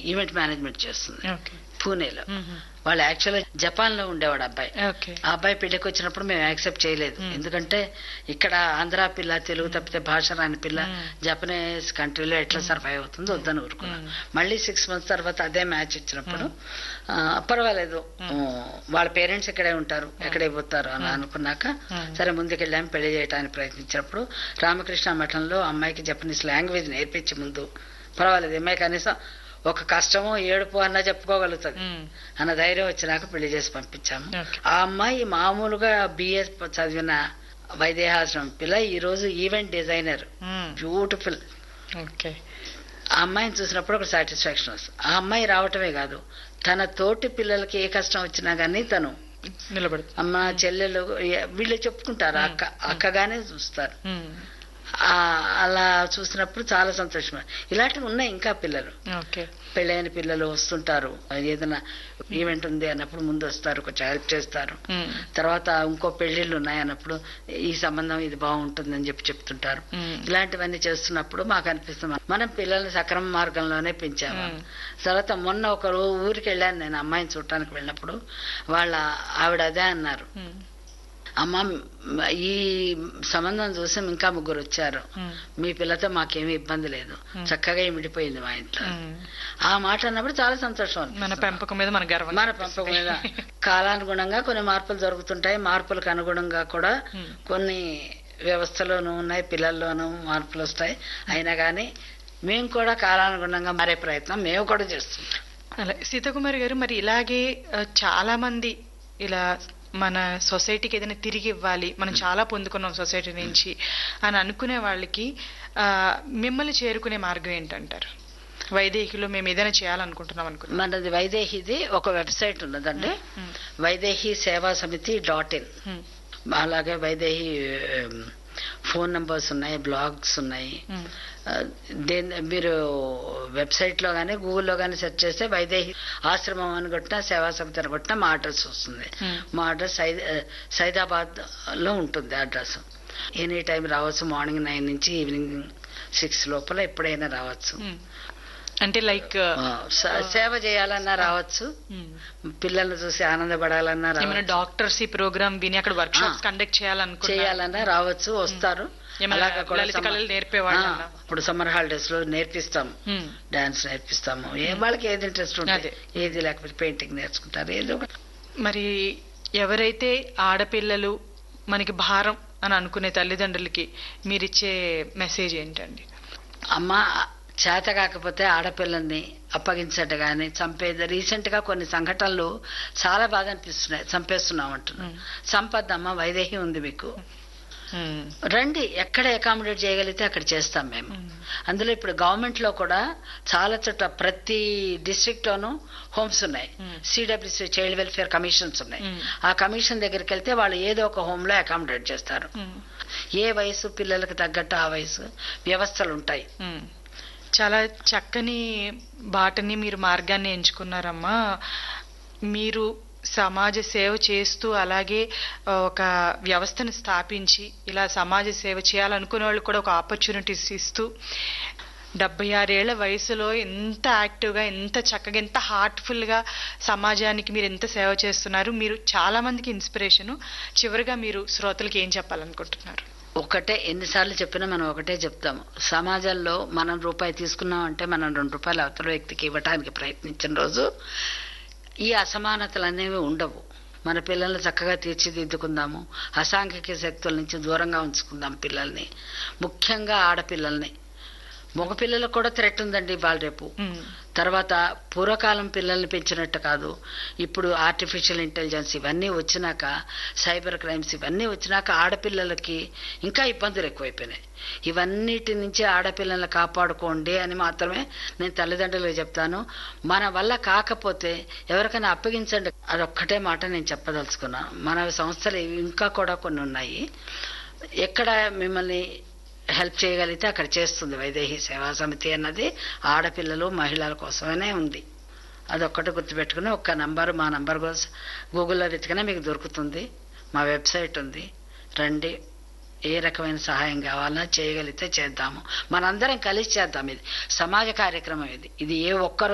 Event management చేస్తుంది okay పూణేలో మ్మ్. వాళ్ళు యాక్చువల్గా జపాన్ లో ఉండేవాడు అబ్బాయి ఓకే ఆ అబ్బాయి పెళ్లికి వచ్చినప్పుడు మేము యాక్సెప్ట్ చేయలేదు మ్మ్. ఎందుకంటే ఇక్కడ ఆంధ్ర పిల్ల తెలుగు తప్పితే భాష రాని పిల్ల మ్మ్. జపనీస్ కంట్రీలో ఎట్లా సర్వైవ్ అవుతుందో వద్దని ఊరుకున్నాం మ్మ్. మళ్ళీ సిక్స్ మంత్స్ తర్వాత అదే మ్యాచ్ ఇచ్చినప్పుడు ఆ, పర్వాలేదు మ్మ్. ఆ, వాళ్ళ పేరెంట్స్ ఇక్కడే ఉంటారు ఎక్కడే పోతారు అని మ్మ్. అనుకున్నాక మ్మ్. సరే ముందుకెళ్ళాము పెళ్లి చేయడానికి ప్రయత్నించినప్పుడు రామకృష్ణ మఠంలో అమ్మాయికి జపనీస్ లాంగ్వేజ్ నేర్పించి ముందు పర్వాలేదు ఈ అమ్మాయి కనీసం ఒక కష్టమో ఏడుపు అన్నా చెప్పుకోగలుగుతుంది మ్మ్. అన్న ధైర్యం వచ్చినాక పెళ్లి చేసి పంపించాము ఓకే. ఆ అమ్మాయి మామూలుగా బిఏ చదివిన వైదేహాశ్రమం పిల్ల ఈ రోజు ఈవెంట్ డిజైనర్ మ్మ్. బ్యూటిఫుల్ ఓకే ఆ అమ్మాయిని చూసినప్పుడు ఒక సాటిస్ఫాక్షన్ వస్తుంది ఆ అమ్మాయి రావటమే కాదు తన తోటి పిల్లలకి ఏ కష్టం వచ్చినా కానీ తను నిలబడు అమ్మ చెల్లెలు ఏ- వీళ్ళు చెప్పుకుంటారు అక్క అక్కగానే చూస్తారు మ్మ్. ఆ, అలా చూసినప్పుడు చాలా సంతోషం ఇలాంటివి ఉన్నాయి ఇంకా పిల్లలు ఓకే పెళ్ళైన పిల్లలు వస్తుంటారు ఏదైనా ఈవెంట్ ఉంది అన్నప్పుడు ముందు వస్తారు కొంచెం హెల్ప్ చేస్తారు మ్మ్. తర్వాత ఇంకో పెళ్లిళ్ళు ఉన్నాయి అన్నప్పుడు ఈ సంబంధం ఇది బాగుంటుందని చెప్పి చెప్తుంటారు మ్మ్. ఇలాంటివన్నీ చేస్తున్నప్పుడు మాకు అనిపిస్తుంది మనం పిల్లల్ని సక్రమ మార్గంలోనే పెంచాము మ్మ్. తర్వాత మొన్న ఒక రో- ఊరికి వెళ్ళాను నేను అమ్మాయిని చూడటానికి వెళ్ళినప్పుడు వాళ్ళ ఆవిడ అదే అన్నారు మ్మ్. అమ్మ మ్, ఈ సంబంధం చూసి ఇంకా ముగ్గురు వచ్చారు మ్మ్. మీ పిల్లతో మాకేమీ ఇబ్బంది లేదు మ్మ్. చక్కగా ఇమిడిపోయింది మా ఇంట్లో మ్మ్. ఆ మాట అన్నప్పుడు చాలా సంతోషం మన అనిపిస్తుంది. పెంపకం మీద మన గర్వం మన పెంపకం మీద కాలానుగుణంగా కొన్ని మార్పులు జరుగుతుంటాయి మార్పులకు అనుగుణంగా కూడా మ్మ్. కొన్ని వ్యవస్థలోనూ ఉన్నాయి పిల్లల్లోనూ మార్పులు వస్తాయి అయినా కానీ మేము కూడా కాలానుగుణంగా మారే ప్రయత్నం మేము కూడా చేస్తుంటాం అలా సీతాకుమారి గారు మరి ఇలాగే ఆ, చాలా మంది ఇలా మన సొసైటీకి ఏదైనా తిరిగి ఇవ్వాలి మనం చాలా పొందుకున్నాం సొసైటీ నుంచి అని అనుకునే వాళ్ళకి ఆ, మిమ్మల్ని చేరుకునే మార్గం ఏంటంటారు వైదేహిలో మేము ఏదైనా చేయాలనుకుంటున్నాం అనుకున్నాం మనది వైదేహిది ఒక వెబ్సైట్ ఉన్నదండి మ్మ్. వైదేహి సేవా సమితి డాట్ ఇన్ మ్మ్. అలాగే వైదేహి ఉమ్, ఫోన్ నంబర్స్ ఉన్నాయి బ్లాగ్స్ ఉన్నాయి మ్మ్. ఆ, దేని మీరు వెబ్సైట్ లో కానీ గూగుల్లో కానీ సెర్చ్ చేస్తే వైదేహి ఆశ్రమం అని కొట్టినా సేవా సమితి అని కొట్టినా మా అడ్రస్ వస్తుంది Hmm. మా అడ్రస్ సై సైదాబాద్ లో ఉంటుంది అడ్రస్ ఎనీ టైం రావచ్చు మార్నింగ్ నైన్ నుంచి ఈవినింగ్ సిక్స్ లోపల ఎప్పుడైనా రావచ్చు మ్మ్. అంటే లైక్ ఆ, స- సేవ చేయాలన్నా రావచ్చు పిల్లల్ని చూసి ఆనందపడాలన్నా ఏమైనా రావచ్చు డాక్టర్స్ ఈ ప్రోగ్రామ్ విని అక్కడ వర్క్ షాప్స్ ఆ. కండక్ట్ చేయాలనుకున్నా చేయాలన్నా రావచ్చు వస్తారు ఏమైనా అలాగా కూడా లలిత సమ- కళలు నేర్పేవాళ్ళన్నా? ఆ, ఇప్పుడు సమ్మర్ హాలిడేస్ లో నేర్పిస్తాం మ్మ్. డాన్స్ నేర్పిస్తాము ఏ వాళ్ళకి ఏది ఇంట్రెస్ట్ ఉంటుంది అదే. ఏది లేకపోతే పెయింటింగ్ నేర్చుకుంటారు ఏదో ఒకటి మరి ఎవరైతే ఆడపిల్లలు మనకి భారం అని అనుకునే తల్లిదండ్రులకి మీరిచ్చే మెసేజ్ ఏంటండి అమ్మ చేత కాకపోతే ఆడపిల్లల్ని అప్పగించట గాని చంపేది రీసెంట్ గా కొన్ని సంఘటనలు చాలా బాధ అనిపిస్తున్నాయి చంపేస్తున్నాం అంటున్నాం మ్మ్. సంపదమ్మ వైదేహి ఉంది మీకు మ్మ్. రండి ఎక్కడ అకామిడేట్ చేయగలిగితే అక్కడ చేస్తాం మేము మ్మ్. అందులో ఇప్పుడు గవర్నమెంట్ లో కూడా చాలా చోట్ల ప్రతి డిస్ట్రిక్ట్ లోనూ హోమ్స్ ఉన్నాయి మ్మ్. సిడబ్ల్యూసి చైల్డ్ వెల్ఫేర్ కమిషన్స్ ఉన్నాయి మ్మ్. ఆ కమిషన్ దగ్గరికి వెళ్తే వాళ్ళు ఏదో ఒక హోమ్ లో అకామిడేట్ చేస్తారు మ్మ్. ఏ వయసు పిల్లలకు తగ్గట్టు ఆ వయసు వ్యవస్థలు ఉంటాయి మ్మ్. చాలా చక్కని బాటని మీరు మార్గాన్ని ఎంచుకున్నారమ్మా మీరు సమాజ సేవ చేస్తూ అలాగే ఆ, ఒక వ్యవస్థను స్థాపించి ఇలా సమాజ సేవ చేయాలనుకునే వాళ్ళు కూడా ఒక ఆపర్చునిటీస్ ఇస్తూ డెబ్బై ఆరేళ్ల వయసులో ఎంత యాక్టివ్గా ఎంత చక్కగా ఎంత హార్ట్ఫుల్గా సమాజానికి మీరు ఎంత సేవ చేస్తున్నారు మీరు చాలా మందికి ఇన్స్పిరేషను చివరిగా మీరు శ్రోతలకి ఏం చెప్పాలనుకుంటున్నారు ఒకటే ఎన్నిసార్లు చెప్పినా మనం ఒకటే చెప్తాము సమాజంలో మనం రూపాయి తీసుకున్నాం అంటే మనం రెండు రూపాయలు అవతల వ్యక్తికి ఇవ్వడానికి ప్రయత్నించిన రోజు ఈ అసమానతలు అనేవి ఉండవు మన పిల్లల్ని చక్కగా తీర్చిదిద్దుకుందాము అసాంఘిక శక్తుల నుంచి దూరంగా ఉంచుకుందాం పిల్లల్ని ముఖ్యంగా ఆడపిల్లల్ని మగ పిల్లలకు కూడా థ్రెట్ ఉందండి ఇవాళ రేపు మ్మ్. తర్వాత పూర్వకాలం పిల్లల్ని పెంచినట్టు కాదు ఇప్పుడు ఆర్టిఫిషియల్ ఇంటెలిజెన్స్ ఇవన్నీ వచ్చినాక సైబర్ క్రైమ్స్ ఇవన్నీ వచ్చినాక ఆడపిల్లలకి ఇంకా ఇబ్బందులు ఎక్కువైపోయినాయి ఇవన్నిటి నుంచి ఆడపిల్లల్ని కాపాడుకోండి అని మాత్రమే నేను తల్లిదండ్రులకు చెప్తాను మన వల్ల కాకపోతే ఎవరికైనా అప్పగించండి అదొక్కటే మాట నేను చెప్పదలుచుకున్నాను మన సంస్థలు ఇంకా కూడా కొన్ని ఉన్నాయి ఎక్కడ మిమ్మల్ని హెల్ప్ చేయగలిగితే అక్కడ చేస్తుంది వైదేహి సేవా సమితి అన్నది ఆడపిల్లలు మహిళల కోసమనే ఉంది అదొక్కటి గుర్తుపెట్టుకుని ఒక్క నంబర్ మా నంబర్ కోసం గూగుల్లో వెతికినా మీకు దొరుకుతుంది మా వెబ్సైట్ ఉంది రండి ఏ రకమైన సహాయం కావాలన్నా చేయగలిగితే చేద్దాము మనందరం కలిసి చేద్దాం ఇది సమాజ కార్యక్రమం ఇది ఇది ఏ ఒక్కరు